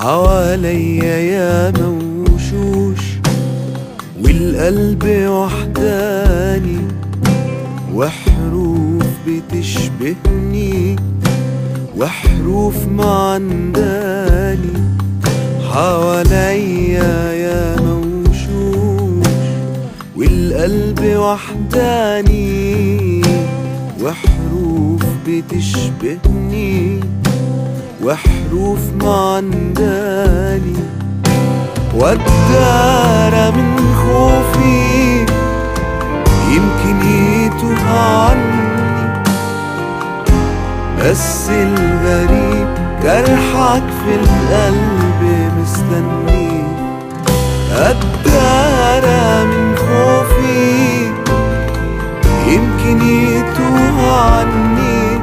حواليا يا موشوش والقلب وحداني وحروف بتشبهني وحروف معنداني حواليا يا موشوش والقلب وحداني وحروف بتشبهني وحروف معنداني والدار من خوفي يمكن يتوه عني بس الغريب جرحك في القلب مستني الدار من خوفي يمكن يتوه عني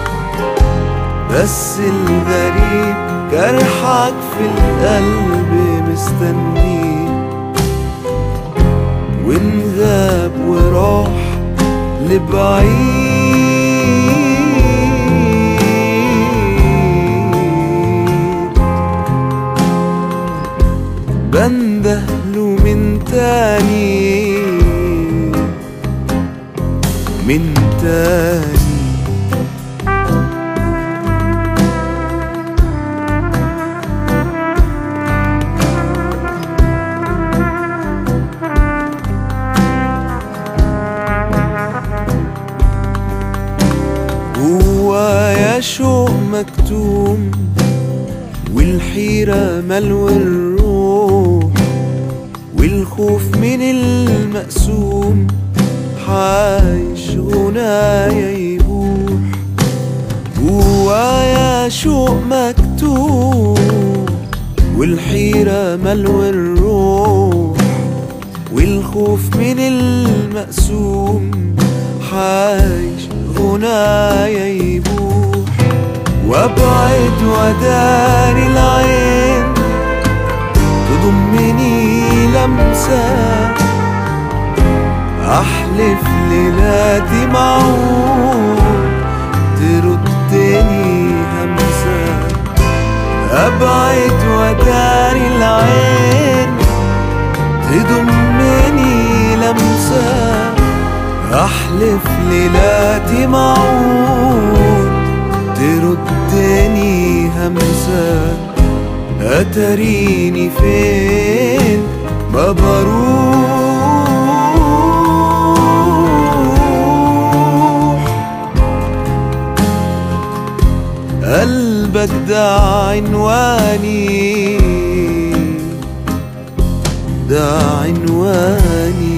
بس الغريب جرحك في القلب مستني وإن غاب وراح لبعيد بندهله من تاني من تاني جوايا شوق مكتوم والحيرة ملو الروح والخوف من المقسوم حايش غنايا يبوح جوايا شوق مكتوم والحيرة ملو الروح والخوف من المقسوم حايش غنايا يبوح وابعد وداري العين تضمني لمسة احلف ليلاتي معقول تردني همسة ابعد وداري العين تضمني لمسة احلف ليلاتي معقول تردني همسة اتريني فين ما بروح قلبك ده عنواني ده عنواني